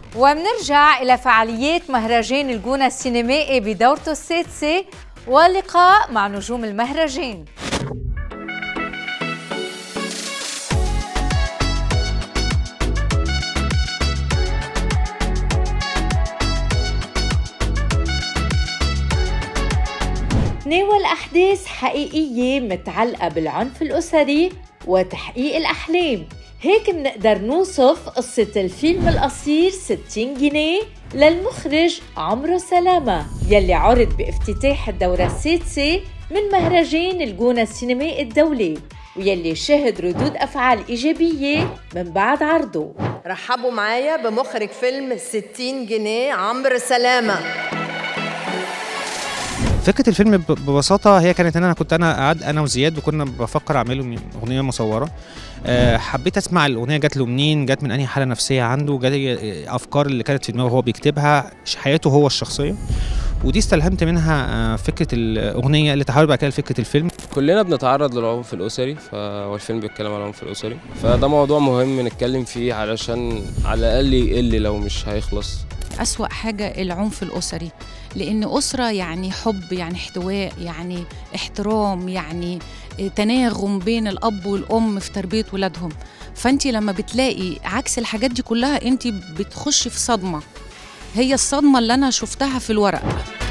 ومنرجع إلى فعاليات مهرجان الجونة السينمائي بدورته السادسة ولقاء مع نجوم المهرجان تناول أحداث حقيقية متعلقة بالعنف الأسري وتحقيق الأحلام هيك منقدر نوصف قصة الفيلم القصير 60 جنيه للمخرج عمرو سلامة يلي عرض بافتتاح الدورة السادسة من مهرجان الجونة السينمائي الدولي ويلي شهد ردود أفعال إيجابية من بعد عرضه رحبوا معايا بمخرج فيلم 60 جنيه عمرو سلامة فكره الفيلم ببساطه هي كانت ان انا كنت انا قاعد انا وزياد وكنا بفكر اعمله اغنيه مصوره أه حبيت اسمع الاغنيه جات له منين جات من انهي حاله نفسيه عنده جات افكار اللي كانت في دماغه وهو بيكتبها حياته هو الشخصيه ودي استلهمت منها فكره الاغنيه اللي تحول بقى كده لفكره الفيلم كلنا بنتعرض للعنف الاسري فالفيلم بيتكلم عن العنف الاسري فده موضوع مهم نتكلم فيه علشان على الاقل يقل لو مش هيخلص أسوأ حاجة العنف الأسري لأن أسرة يعني حب يعني احتواء يعني احترام يعني تناغم بين الأب والأم في تربية ولادهم فأنت لما بتلاقي عكس الحاجات دي كلها أنت بتخشي في صدمة هي الصدمة اللي أنا شفتها في الورق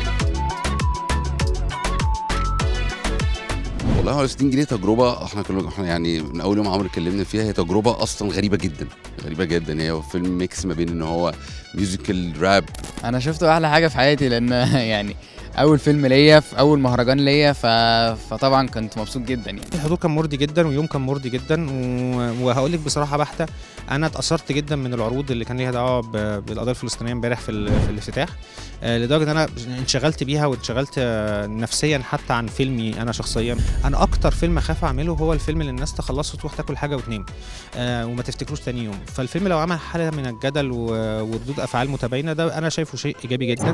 والله هو 60 جنيه تجربه احنا كنا احنا يعني من اول يوم عمرو اتكلمنا فيها هي تجربه اصلا غريبه جدا غريبه جدا هي فيلم ميكس ما بين ان هو ميوزيكال راب انا شفته احلى حاجه في حياتي لان يعني اول فيلم ليا في اول مهرجان ليا ف... فطبعا كنت مبسوط جدا يعني الحضور كان مرضي جدا ويوم كان مرضي جدا و... وهقول لك بصراحه بحته انا اتاثرت جدا من العروض اللي كان ليها دعوه ب... بالقضيه الفلسطينيه امبارح في, ال... في الافتتاح آه لدرجه ان انا انشغلت بيها وانشغلت آه نفسيا حتى عن فيلمي انا شخصيا انا اكتر فيلم اخاف اعمله هو الفيلم اللي الناس تخلصه وتروح تاكل حاجه وتنام آه وما تفتكروش تاني يوم فالفيلم لو عمل حاله من الجدل و... وردود افعال متباينه ده انا شايفه شيء ايجابي جدا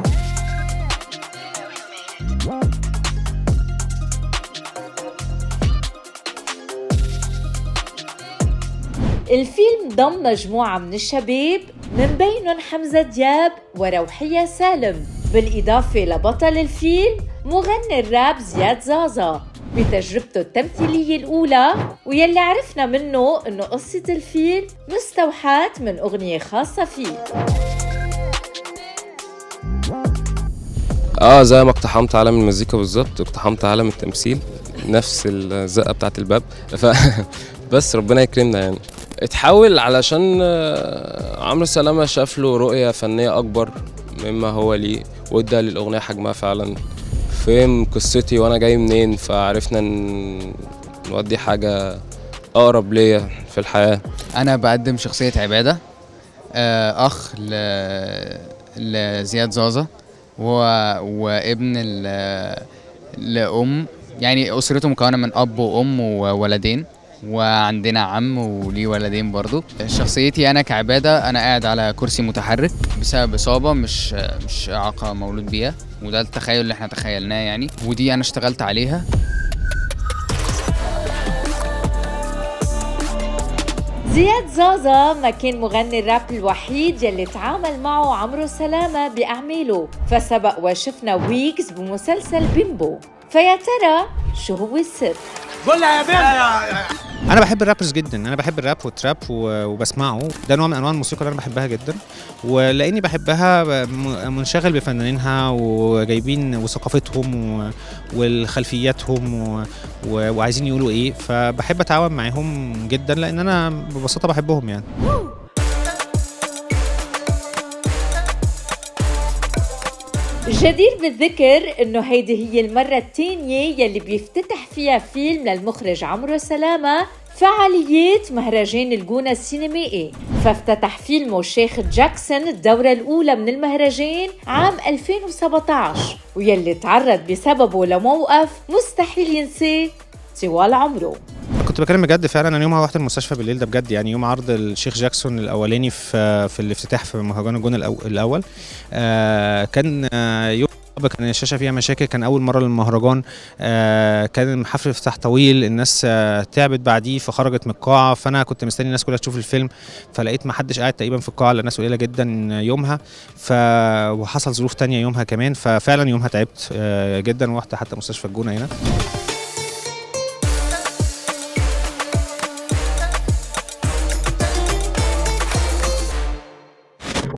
الفيلم ضم مجموعة من الشباب من بينهم حمزة دياب وروحية سالم بالإضافة لبطل الفيلم مغني الراب زياد زازا بتجربته التمثيلية الأولى ويلي عرفنا منه إنه قصة الفيلم مستوحاة من أغنية خاصة فيه اه زي ما اقتحمت عالم المزيكا بالظبط اقتحمت عالم التمثيل نفس الزقه بتاعت الباب ف بس ربنا يكرمنا يعني اتحول علشان عمرو سلامه شاف له رؤيه فنيه اكبر مما هو ليه وادى للاغنيه حجمها فعلا فهم قصتي وانا جاي منين فعرفنا نودي حاجه اقرب ليا في الحياه انا بقدم شخصيه عباده اخ ل... لزياد زازا و... وابن ل... لأم يعني أسرته مكونة من أب وأم وولدين وعندنا عم وليه ولدين برضو شخصيتي أنا كعبادة أنا قاعد على كرسي متحرك بسبب إصابة مش مش إعاقة مولود بيها وده التخيل اللي احنا تخيلناه يعني ودي أنا اشتغلت عليها زياد زازا ما كان مغني الراب الوحيد يلي تعامل معه عمرو سلامة بأعماله فسبق وشفنا ويكس بمسلسل بيمبو فيا ترى شو هو السر؟ قولها يا بنت انا بحب الرابرز جدا انا بحب الراب والتراب وبسمعه ده نوع من انواع الموسيقى اللي انا بحبها جدا ولاني بحبها منشغل بفنانينها وجايبين وثقافتهم وخلفياتهم وعايزين يقولوا ايه فبحب اتعاون معاهم جدا لان انا ببساطه بحبهم يعني جدير بالذكر انه هيدي هي المرة الثانية يلي بيفتتح فيها فيلم للمخرج عمرو سلامة فعاليات مهرجان الجونة السينمائي فافتتح فيلمه شيخ جاكسون الدورة الأولى من المهرجان عام 2017 ويلي تعرض بسببه لموقف مستحيل ينساه طوال عمره كنت بكلم بجد فعلا انا يومها رحت المستشفى بالليل ده بجد يعني يوم عرض الشيخ جاكسون الاولاني في في الافتتاح في مهرجان الجونه الاول آه كان آه يوم كان الشاشه فيها مشاكل كان اول مره للمهرجان آه كان حفل افتتاح طويل الناس آه تعبت بعديه فخرجت من القاعه فانا كنت مستني الناس كلها تشوف الفيلم فلقيت ما حدش قاعد تقريبا في القاعه الا ناس قليله جدا يومها ف وحصل ظروف تانية يومها كمان ففعلا يومها تعبت آه جدا ورحت حتى مستشفى الجونه هنا